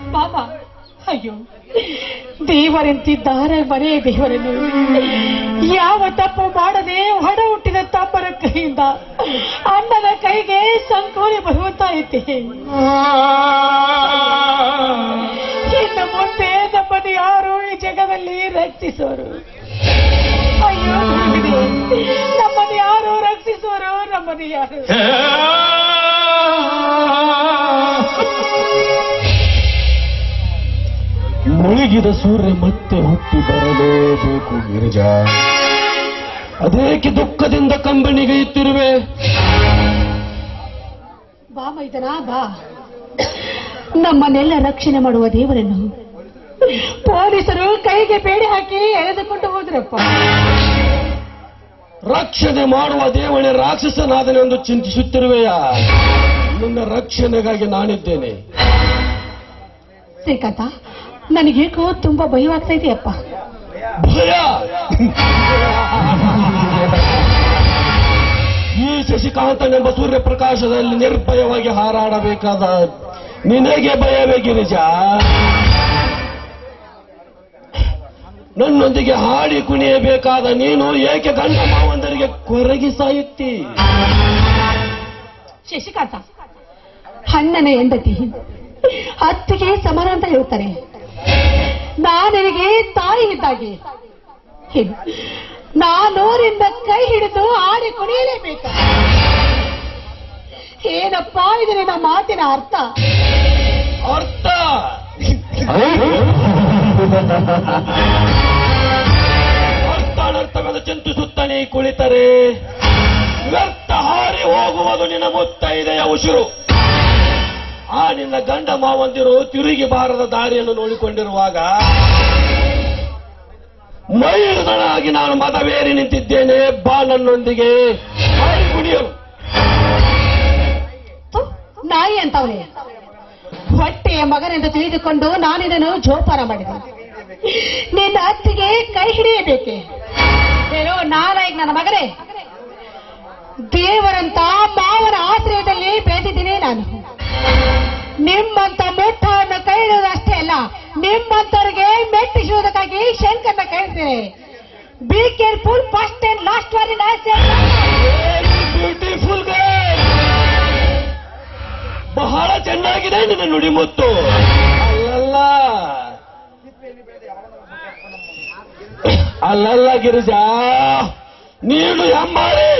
ಪಾಪ ಅಯ್ಯೋ ದೇವರಂತಿದ್ದಾರೆ ಮನೆ ದೇವರನ್ನು ಯಾವ ತಪ್ಪು ಮಾಡದೆ ಹೊಡ ಹುಟ್ಟಿದ ತಮ್ಮರ ಕೈಯಿಂದ ಅಣ್ಣನ ಕೈಗೆ ಸಂಕೋಲೆ ಬರುವಂತ ಐತೆ ಇನ್ನು ಮುಂದೆ ನಮ್ಮನ್ನು ಯಾರು ಈ ಜಗದಲ್ಲಿ ರಕ್ಷಿಸೋರು ಅಯ್ಯೋ ಗುರುವಿನೇ, ನಮ್ಮನ್ನು ಯಾರು ರಕ್ಷಿಸೋರು ನಮ್ಮನ್ನು ಯಾರು ಮುಳುಗಿದ ಸೂರ್ಯ ಮತ್ತೆ ಹುಟ್ಟಿ ಬರಲೇಬೇಕು ಗಿರಿಜ ಅದೇಕೆ ದುಃಖದಿಂದ ಕಂಬನಿಗೈತಿರುವೆ ಬಾ ಮೈದನ ಬಾ ನಮ್ಮನ್ನೆಲ್ಲ ರಕ್ಷಣೆ ಮಾಡುವ ದೇವರನ್ನು ಪೊಲೀಸರು ಕೈಗೆ ಬೇಡಿ ಹಾಕಿ ಎಳೆದುಕೊಂಡು ಹೋದ್ರಪ್ಪ ರಕ್ಷಣೆ ಮಾಡುವ ದೇವನೇ ರಾಕ್ಷಸನಾದನೆಂದು ಚಿಂತಿಸುತ್ತಿರುವೆಯಾ ನಿನ್ನ ರಕ್ಷಣೆಗಾಗಿ ನಾನಿದ್ದೇನೆ ಶ್ರೀಕಾಂತ ನನಗೇಕೋ ತುಂಬಾ ಭಯವಾಗ್ತಾ ಇದೆಯಪ್ಪ ಭಯ ಈ ಶಶಿಕಾಂತನೆಂಬ ಸೂರ್ಯಪ್ರಕಾಶದಲ್ಲಿ ನಿರ್ಭಯವಾಗಿ ಹಾರಾಡಬೇಕಾದ ನಿನಗೆ ಭಯವೇ ಗಿರಿಜ ನನ್ನೊಂದಿಗೆ ಹಾಡಿ ಕುಣಿಯಬೇಕಾದ ನೀನು ಏಕೆ ಗಂಡ ಮಾವಂದರಿಗೆ ಕೊರಗಿ ಸಾಯುತ್ತಿ ಶಶಿಕಾಂತ ಅಣ್ಣನ ಹೆಂಡತಿ ಅತ್ತಿಗೆ ಸಮಾನ ಅಂತ ಹೇಳ್ತಾರೆ ನಾನಿಗೆ ತಾಯಿ ಇದ್ದಾಗೆ ಇದು, ನಾನು ನಿನ್ನ ಕೈ ಹಿಡಿದು ಆಡಿ ಕುಣಿಯಲೇಬೇಕು ಏನಪ್ಪ ಇದು ನಿನ್ನ ಮಾತಿನ ಅರ್ಥ ಅರ್ಥ ಅರ್ಥಾನರ್ಥವೆಂದು ಚಿಂತಿಸುತ್ತಾನೆ ಕುಳಿತರೆ ವ್ಯರ್ಥ ಹಾರಿ ಹೋಗುವುದು ನಿನ್ನ ಮುತ್ತೈದೆಯ ಉಸಿರು ಆ ನಿನ್ನ ಗಂಡ ಮಾವಂದಿರು ತಿರುಗಿ ಬಾರದ ದಾರಿಯನ್ನು ನೋಡಿಕೊಂಡಿರುವಾಗ ಮೈಲುಗಳಾಗಿ ನಾನು ಮತವೇರಿ ನಿಂತಿದ್ದೇನೆ ಬಾ ನನ್ನೊಂದಿಗೆ ಹಾಡಿ ಕುಣಿಯಲು ಥು, ನಾಯಿ ಅಂತವನೇ ಹೊಟ್ಟೆಯ ಮಗನೆಂದು ತಿಳಿದುಕೊಂಡು ನಾನಿದನ್ನು ಜೋಪಾನ ಮಾಡಿದೆ ನಿನ್ನ ಅತ್ತಿಗೆ ಕೈ ಹಿಡಿಯಬೇಕೆ ಏನೋ ನಾಲಾಯಕ್ ನನ್ನ ಮಗನೇ ದೇವರಂತ ಮಾವನ ಆಶ್ರಯದಲ್ಲಿ ಬೆಳೆದಿದ್ದೀನಿ ನಾನು ನಿಮ್ಮಂತ ಮುಟ್ಟವನ್ನು ಕೈ ಹಿಡಿಯೋದಷ್ಟೇ ಅಲ್ಲ ನಿಮ್ಮಂತವ್ರಿಗೆ ಮೆಟ್ಟಿಸುವುದಕ್ಕಾಗಿ ಶಂಕರ್ನ ಕಳಿಸ್ತೇನೆ be careful first and last very beautiful girl ಬಹಳ ಚೆನ್ನಾಗಿದೆ ನಿನ್ನ ನುಡಿಮುತ್ತು ಅಲ್ಲಲ್ಲ ಅಲ್ಲಲ್ಲ ಗಿರಿಜಾ ನೀನು ಎಮ್ಮಾರಿ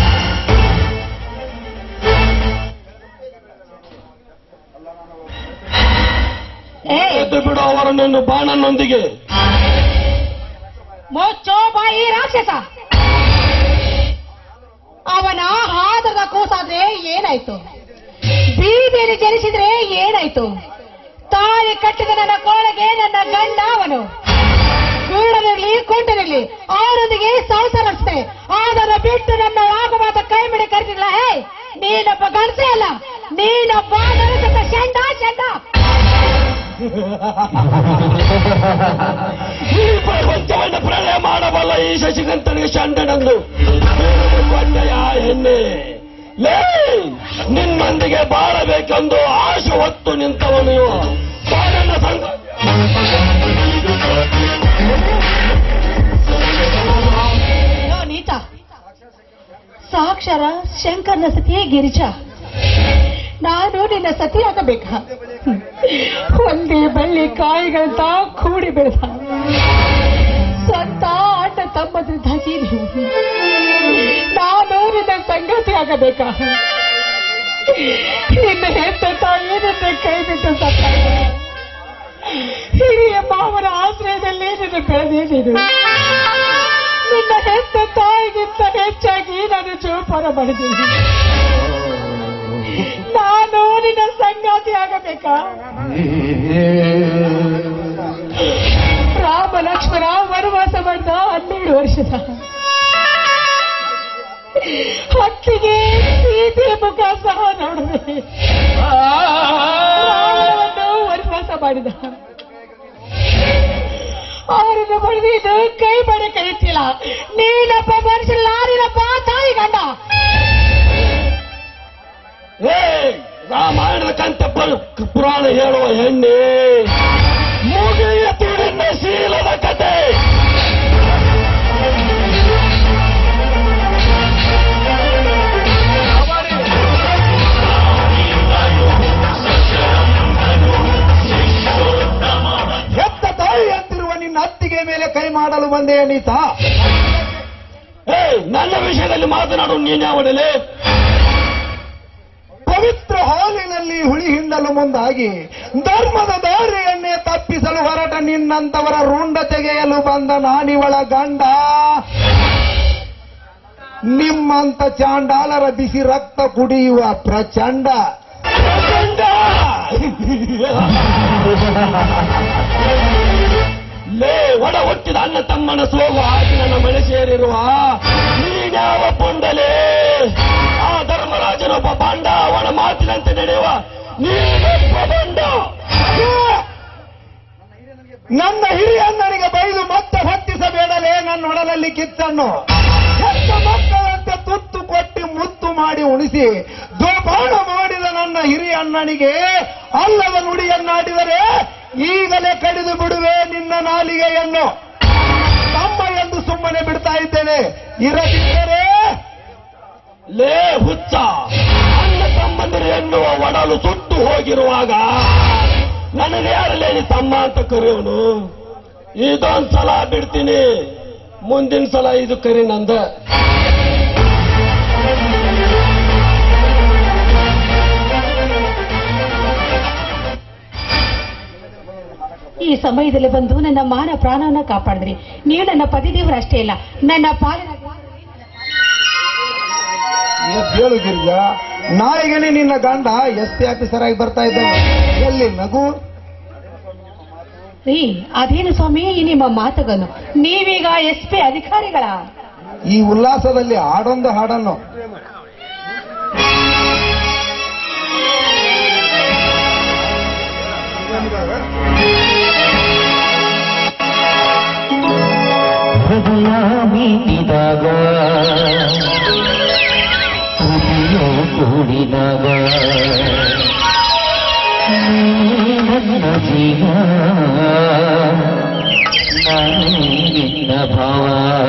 ಏ ಎದ್ದು ಬಿಡು ಅವರನ್ನು ಬಾಣನೊಂದಿಗೆ ಮುಚ್ಚೋ ಬಾಯಿ ರಾಕ್ಷಸ ಅವನ ಆದರದ ಕೂಸಾದ್ರೆ ಏನಾಯ್ತು ಬೀದಿಯಲ್ಲಿ ಜನಿಸಿದ್ರೆ ಏನಾಯ್ತು ತಾಳಿ ಕಟ್ಟಿದ ನನ್ನ ಕೋಳಗೆ ನನ್ನ ಗಂಡ ಅವನು ಕುರುಡನಿರ್ಲಿ ಕುಂಟನಿರ್ಲಿ ಅವರೊಂದಿಗೆ ಸಂಸಾರ ನಡೆಸ್ತೆ ಅದನ್ನು ಬಿಟ್ಟು ನನ್ನ ಆಗಬಾದ ಕೈ ಬಿಡಿ ಕರೆದಿಲ್ಲ ಹೇ ನೀನೊಬ್ಬ ಗಂಡಸೇ ಅಲ್ಲ ನೀನೊಬ್ಬ ನರಸದ ಶಂಡ ಶಂಡ ಈ ಪ್ರಪಂಚವನ್ನು ಪ್ರಳಯ ಮಾಡಬಲ್ಲ ಈ ಶಶಿಕಾಂತನಿಗೆ ಶಂಡನಂದು ಕೊಂಡೆಯ ಹೆಣ್ಣೆ ಲೇ ನಿನ್ನೊಂದಿಗೆ ಬಾಳಬೇಕೆಂದು ಆಶೆ ಹೊತ್ತು ನಿಂತವನು ಇವ. ಬಾಳನ ಸಂಗ ಯೋ ನೀತ ಸಾಕ್ಷರ ಶಂಕರ್ನ ಸತಿಯೇ ಗಿರಿಜ ನಾನು ನಿನ್ನ ಸತಿಯಾಗಬೇಕ ಒಂದೇ ಬಳ್ಳಿ ಕಾಯಿಗಳಂತ ಕೂಡಿ ಬೆಳೆದ ಸ್ವಂತ ಅಣ್ಣ ತಮ್ಮದ್ರಿಂದಾಗಿ ನೀವು ನಾನು ನಿನ್ನ ಸಂಗತಿ ಆಗಬೇಕ ನಿನ್ನ ಹೆತ್ತ ತಾಯಿ ನಿನ್ನ ಕೈ ಬಿಟ್ಟು ಸತ್ತ ಹಿರಿಯ ಮಾವನ ಆಶ್ರಯದಲ್ಲಿ ನಿನ್ನ ಬೆಳೆದೇ ನೀನು ನಿನ್ನ ಹೆತ್ತ ತಾಯಿಗಿಂತ ಹೆಚ್ಚಾಗಿ ನಾನು ಜೋಪಾನ ಮಾಡಿದ್ದೀನಿ ನಾನು ನಿನ್ನ ಸಂಗಾತಿ ಆಗಬೇಕಾ ರಾಮ ಲಕ್ಷ್ಮಣ ವನವಾಸ ಮಾಡಿದ ಹನ್ನೆರಡು ವರ್ಷದ ಹತ್ತಿಗೆ ಸೀತೆಯ ಮುಖ ಸಹ ನೋಡಿದೆ ರಾವಣವನ್ನು ವನವಾಸ ಮಾಡಿದ ಅವರನ್ನು ಬಡಿದು ಕೈ ಮಾಡಿ ಕರೀತಿಲ್ಲ ನೀನಪ್ಪ ಮನುಷ್ಯ ನಾನಿನಪ್ಪ ತಾಯಿ ಗಂಡ ಏ ರಾಮಾಯಣದ ಕಂತೆ ಪುರಾಣ ಹೇಳುವ ಹೆಣ್ಣೆ ಹುಳಿಹಿಂಡಲು ಬಂದೆ ಅನಿತ ಏ ನನ್ನ ವಿಷಯದಲ್ಲಿ ಮಾತನಾಡು ನೀನ್ಯಾವಡಲೆ ಪವಿತ್ರ ಹಾಲಿನಲ್ಲಿ ಹುಳಿ ಹಿಂಡಲು ಮುಂದಾಗಿ ಧರ್ಮದ ದಾರಿಯನ್ನೇ ತಪ್ಪಿಸಲು ಹೊರಟ ನಿನ್ನಂತವರ ರುಂಡ ತೆಗೆಯಲು ಬಂದ ನಾನಿವಳ ಗಂಡ ನಿಮ್ಮಂತ ಚಾಂಡಾಲರ ಬಿಸಿ ರಕ್ತ ಕುಡಿಯುವ ಪ್ರಚಂಡ ಗಂಡ! ಲೇ ಒಡ ಹುಟ್ಟಿದ ಅನ್ನ ತಮ್ಮನ ಸೋಗು ಹಾಕಿ ನನ್ನ ಮನೆ ಸೇರಿರುವ ನೀನ್ಯಾವ ಪುಂಡಲೇ ಆ ಧರ್ಮರಾಜನೊಬ್ಬ ಬಾಂಡ ಅವನ ಮಾತಿನಂತೆ ನಡೆಯುವ ನೀನೊಬ್ಬ ಬಂಡ ನನ್ನ ಹಿರಿಯಣ್ಣನಿಗೆ ಬೈದು ಮತ್ತೆ ಹತ್ತಿಸಬೇಡಲೇ ನನ್ನ ಒಡಲಲ್ಲಿ ಕಿತ್ತನ್ನು ಹೆತ್ತ ಮಕ್ಕಳಂತೆ ತುತ್ತು ಕೊಟ್ಟಿ ಮುತ್ತು ಮಾಡಿ ಉಣಿಸಿ ದುರ್ಬಾಣ ಮಾಡಿದ ನನ್ನ ಹಿರಿಯ ಅಣ್ಣನಿಗೆ ಅಲ್ಲದ ನುಡಿಯನ್ನಾಡಿದರೆ ಈಗಲೇ ಕಡಿದು ಬಿಡುವೆ ನಿನ್ನ ನಾಲಿಗೆಯನ್ನು ತಮ್ಮ ಎಂದು ಸುಮ್ಮನೆ ಬಿಡ್ತಾ ಇದ್ದೇನೆ ಇರದಿದ್ದರೆ ಲೇ ಹುಚ್ಚ ಅನ್ನ ತಮ್ಮಂದಿರು ಎನ್ನುವ ಒಡಲು ಸುಟ್ಟು ಹೋಗಿರುವಾಗ ನನಗೆ ಯಾರಲ್ಲೇ ನೀ ತಮ್ಮ ಅಂತ ಕರೆಯೋನು ಇದೊಂದ್ ಸಲ ಬಿಡ್ತೀನಿ ಮುಂದಿನ ಸಲ ಇದು ಕರಿ ನಂದ ಈ ಸಮಯದಲ್ಲಿ ಬಂದು ನನ್ನ ಮಾನ ಪ್ರಾಣವನ್ನ ಕಾಪಾಡಿದ್ರಿ ನೀವು ನನ್ನ ಪತಿದೇವರು ಅಷ್ಟೇ ಇಲ್ಲ ನನ್ನ ಪಾಲಿನ ಹೇಳು ಗಿರ್ಜ ನಾಳೆಗೇನೆ ನಿನ್ನ ಗಂಡ ಎಸ್ ಪಿ ಆಫೀಸರ್ ಆಗಿ ಬರ್ತಾ ಇದ್ದಾನೆ ಎಲ್ಲಿ ನಗು ರೀ ಅದೇನು ಸ್ವಾಮಿ ಈ ನಿಮ್ಮ ಮಾತುಗಳನ್ನು ನೀವೀಗ ಎಸ್ ಪಿ ಅಧಿಕಾರಿಗಳ ಈ ಉಲ್ಲಾಸದಲ್ಲಿ ಹಾಡೊಂದು ಹಾಡನ್ನು ಹೃದಯ ಮೀಟಿದಾಗ ಹುಲಿಯೋ ಕೂಡಿದಾಗ ನೀನೇ ನನ್ನ ಜೀವ ನಾನೇ ನಿನ್ನ ಭಾವ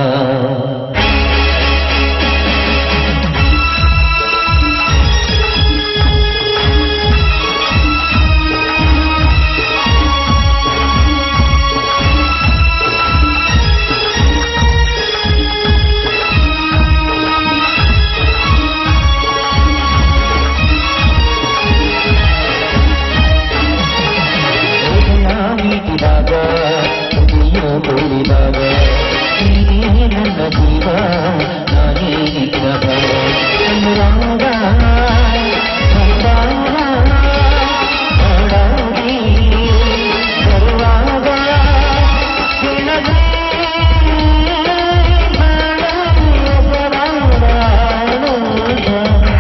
ಹೃದಯ ಮೀಟಿದಾಗ ಹುಲಿಯೋ ಕೂಡಿದಾಗ ನೀನೇ ನನ್ನ ಜೀವ ನಾನೇ ನಿನ್ನ ಭಾವ ಅನುರಾಗ ಸಂಗಾರ ಹಾಡಾಡಿ ಬರುವಾಗ ಕೆಳಗೆ ಬಾಳ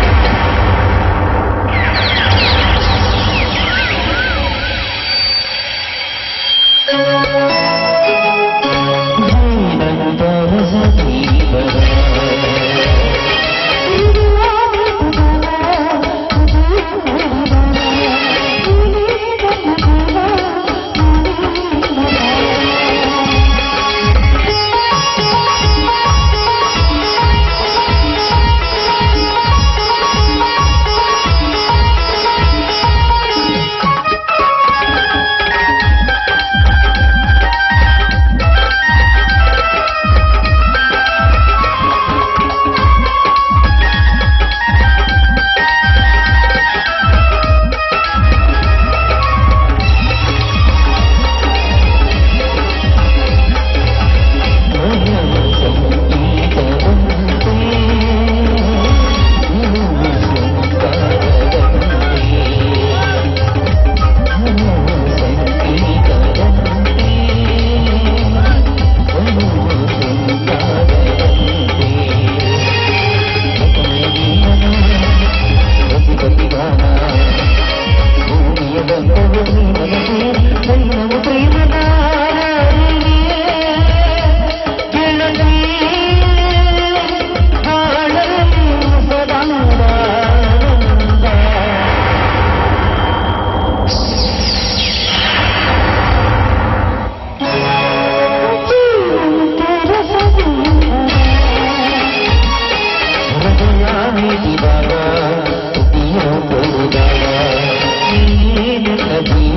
ಹೃದಯ ಮೀಟಿದಾಗ ಹುಟ್ಟಿಯೋ ಕೊಡುದಾಗ ನೀನೇ ನನ್ನ ಜೀವ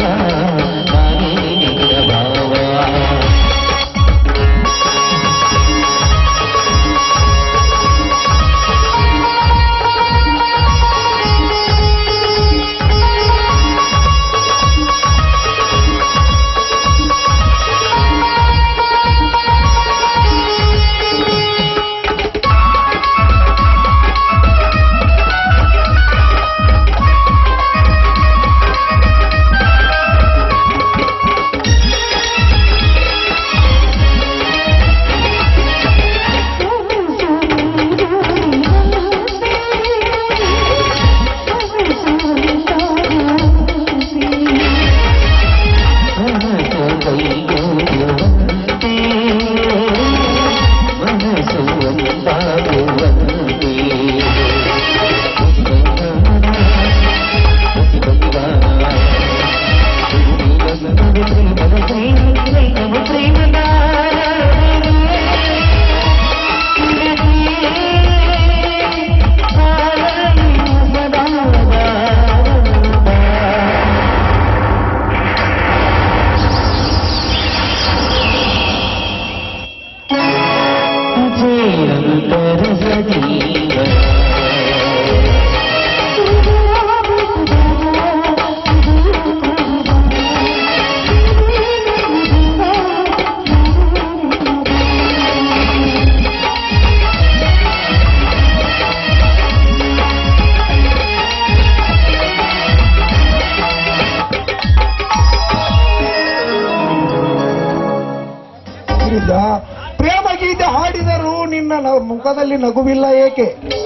ಗಿರಿಜಾ ಪ್ರೇಮ ಗೀತೆ ಹಾಡಿದರೂ ನಿನ್ನ ನ- ಮುಖದಲ್ಲಿ ನಗುವಿಲ್ಲ ಏಕೆ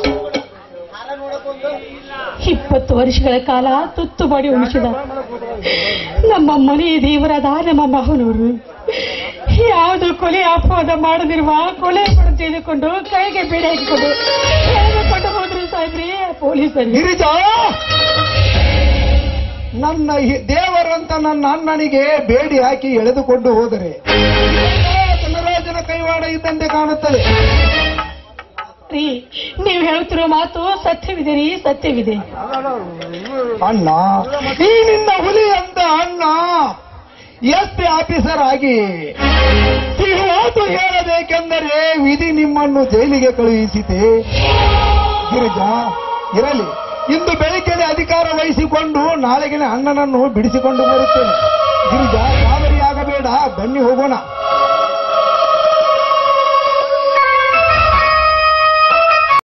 ಇಪ್ಪತ್ತು ವರ್ಷಗಳ ಕಾಲ ತುತ್ತು ಮಾಡಿ ಉಳಿಸಿದ ನಮ್ಮ ಮನೆ ದೇವರಾದ ನಮ್ಮ ಮಹನೂರು ಯಾವುದು ಕೊಲೆ ಅಪವಾದ ಮಾಡದಿರುವ ಕೊಲೆ ಪಡ ತೆಗೆದುಕೊಂಡು ಕೈಗೆ ಬೇಡ ಹಾಕಿಕೊಂಡು ಎಳೆದುಕೊಂಡು ಹೋದ್ರು ಸಾಹೇಬ್ರಿ ಪೊಲೀಸರು ಗಿರಿಜಾ ನನ್ನ ಹಿ- ದೇವರಂತ ನನ್ನ ಅಣ್ಣನಿಗೆ ಬೇಡಿ ಹಾಕಿ ಎಳೆದುಕೊಂಡು ಹೋದರೆ ಧನರಾಜನ ಕೈವಾಡ ಇದ್ದಂತೆ ಕಾಣುತ್ತದೆ ರೀ ನೀವು ಹೇಳ್ತಿರೋ ಮಾತು ಸತ್ಯವಿದೆ ರೀ ಸತ್ಯವಿದೆ ಅಣ್ಣ ಈ ನಿನ್ನ ಹುಲಿ ಅಂತ ಅಣ್ಣ ಎಸ್ ಪಿ ಆಫೀಸರ್ ಆಗಿ ಈ ಮಾತು ಹೇಳಬೇಕೆಂದರೆ ವಿಧಿ ನಿಮ್ಮನ್ನು ಜೈಲಿಗೆ ಕಳುಹಿಸಿತೆ ಗಿರಿಜಾ ಇರಲಿ ಇಂದು ಬೆಳಿಗ್ಗೆ ಅಧಿಕಾರ ವಹಿಸಿಕೊಂಡು ನಾಳೆಗೆ ಅಣ್ಣನನ್ನು ಬಿಡಿಸಿಕೊಂಡು ಬರುತ್ತೇನೆ ಗಿರಿಜಾ ಗಾಬರಿಯಾಗಬೇಡ ಬನ್ನಿ ಹೋಗೋಣ